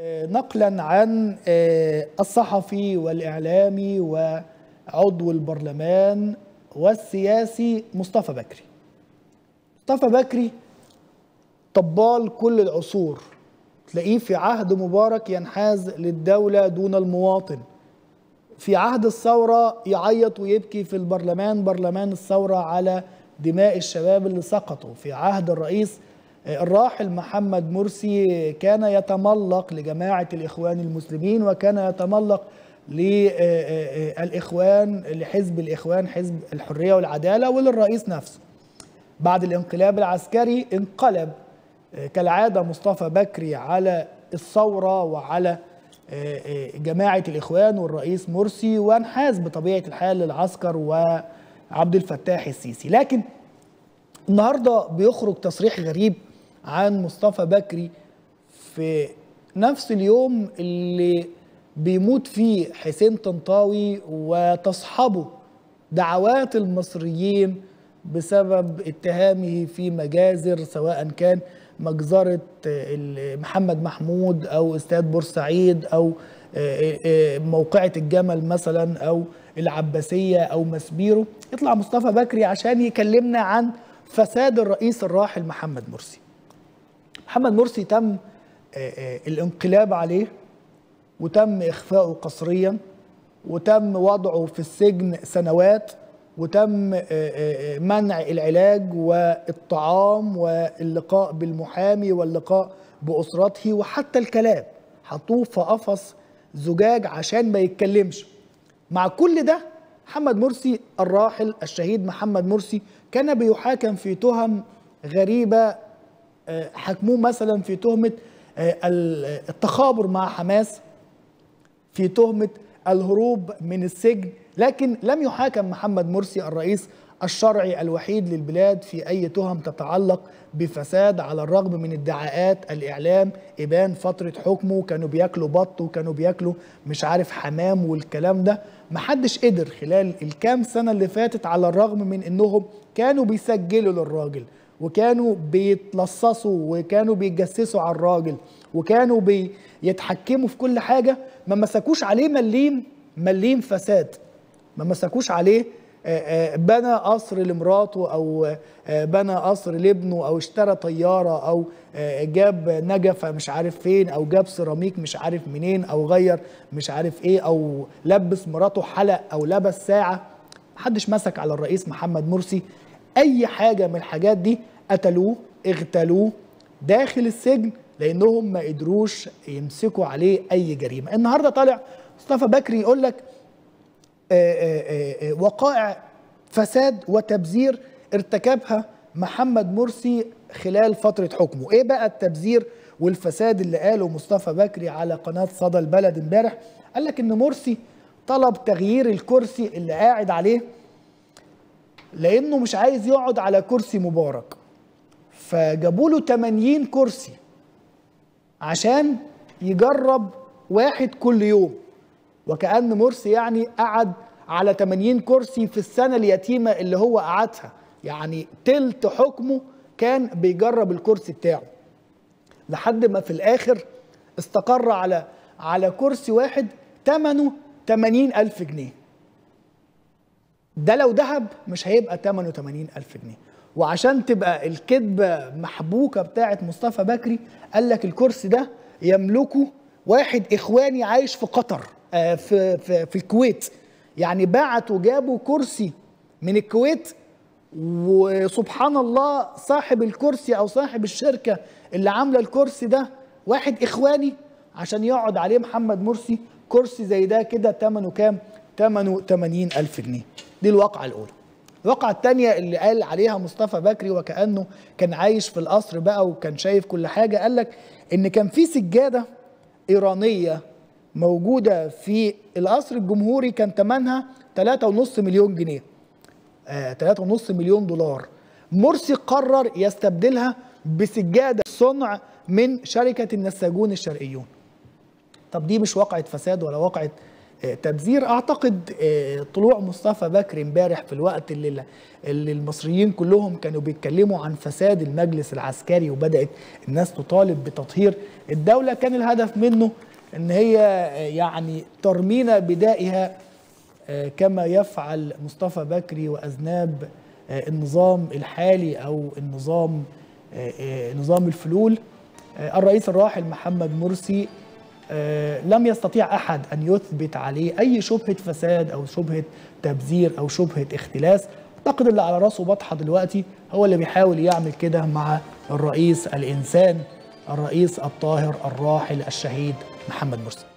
نقلا عن الصحفي والإعلامي وعضو البرلمان والسياسي مصطفى بكري مصطفى بكري طبال كل العصور تلاقيه في عهد مبارك ينحاز للدولة دون المواطن في عهد الثورة يعيط ويبكي في البرلمان برلمان الثورة على دماء الشباب اللي سقطوا في عهد الرئيس الراحل محمد مرسي كان يتملق لجماعة الإخوان المسلمين وكان يتملق للإخوان لحزب الإخوان حزب الحرية والعدالة وللرئيس نفسه بعد الانقلاب العسكري انقلب كالعادة مصطفى بكري على الثورة وعلى جماعة الإخوان والرئيس مرسي وانحاز بطبيعة الحال للعسكر وعبد الفتاح السيسي لكن النهاردة بيخرج تصريح غريب عن مصطفى بكري في نفس اليوم اللي بيموت فيه حسين طنطاوي وتصحبه دعوات المصريين بسبب اتهامه في مجازر سواء كان مجزرة محمد محمود أو استاد بورسعيد أو موقعة الجمل مثلا أو العباسية أو مسبيرو يطلع مصطفى بكري عشان يكلمنا عن فساد الرئيس الراحل محمد مرسي محمد مرسي تم الانقلاب عليه وتم إخفاؤه قسريا وتم وضعه في السجن سنوات وتم منع العلاج والطعام واللقاء بالمحامي واللقاء بأسرته وحتى الكلام حطوه في قفص زجاج عشان ما يتكلمش مع كل ده محمد مرسي الراحل الشهيد محمد مرسي كان بيحاكم في تهم غريبة حكموه مثلا في تهمة التخابر مع حماس في تهمة الهروب من السجن لكن لم يحاكم محمد مرسي الرئيس الشرعي الوحيد للبلاد في أي تهم تتعلق بفساد على الرغم من ادعاءات الإعلام إبان فترة حكمه كانوا بياكلوا بط وكانوا بياكلوا مش عارف حمام والكلام ده محدش قدر خلال الكام سنة اللي فاتت على الرغم من إنهم كانوا بيسجلوا للراجل وكانوا بيتلصصوا وكانوا بيتجسسوا على الراجل وكانوا بيتحكموا في كل حاجة ما مسكوش عليه مليم مليم فساد ما مسكوش عليه بنى قصر لمراته او بنى قصر لابنه او اشترى طياره او جاب نجفه مش عارف فين او جاب سيراميك مش عارف منين او غير مش عارف ايه او لبس مراته حلق او لبس ساعه محدش مسك على الرئيس محمد مرسي اي حاجه من الحاجات دي قتلوه اغتالوه داخل السجن لانهم ما قدروش يمسكوا عليه اي جريمه النهارده طالع مصطفى بكري يقول لك وقائع فساد وتبذير ارتكبها محمد مرسي خلال فترة حكمه ايه بقى التبذير والفساد اللي قاله مصطفى بكري على قناة صدى البلد امبارح قال لك ان مرسي طلب تغيير الكرسي اللي قاعد عليه لانه مش عايز يقعد على كرسي مبارك فجابوا له 80 كرسي عشان يجرب واحد كل يوم وكأن مرسي يعني قعد على 80 كرسي في السنة اليتيمة اللي هو قعدها يعني تلت حكمه كان بيجرب الكرسي بتاعه لحد ما في الآخر استقر على على كرسي واحد ثمنه 80 ألف جنيه ده لو ذهب مش هيبقى ثمنه 80 ألف جنيه وعشان تبقى الكذبة محبوكة بتاعت مصطفى بكري قال لك الكرسي ده يملكه واحد إخواني عايش في قطر في في في الكويت يعني بعتوا جابوا كرسي من الكويت وسبحان الله صاحب الكرسي او صاحب الشركه اللي عامله الكرسي ده واحد اخواني عشان يقعد عليه محمد مرسي كرسي زي ده كده ثمنه كام؟ ثمنه 80 ألف جنيه دي الواقعة الأولى الواقعة الثانية اللي قال عليها مصطفى بكري وكأنه كان عايش في القصر بقى وكان شايف كل حاجة قال لك إن كان في سجادة إيرانية موجودة في القصر الجمهوري كان ثمنها 3.5 مليون جنيه آه 3.5 مليون دولار مرسي قرر يستبدلها بسجادة صنع من شركة النساجون الشرقيون طب دي مش واقعة فساد ولا واقعة تبذير اعتقد طلوع مصطفى بكري امبارح في الوقت اللي اللي المصريين كلهم كانوا بيتكلموا عن فساد المجلس العسكري وبدات الناس تطالب بتطهير الدوله كان الهدف منه ان هي يعني ترمينا بدائها كما يفعل مصطفى بكري واذناب النظام الحالي او النظام نظام الفلول الرئيس الراحل محمد مرسي لم يستطيع احد ان يثبت عليه اي شبهه فساد او شبهه تبذير او شبهه اختلاس اعتقد اللي على راسه بطحه دلوقتي هو اللي بيحاول يعمل كده مع الرئيس الانسان الرئيس الطاهر الراحل الشهيد محمد مرسي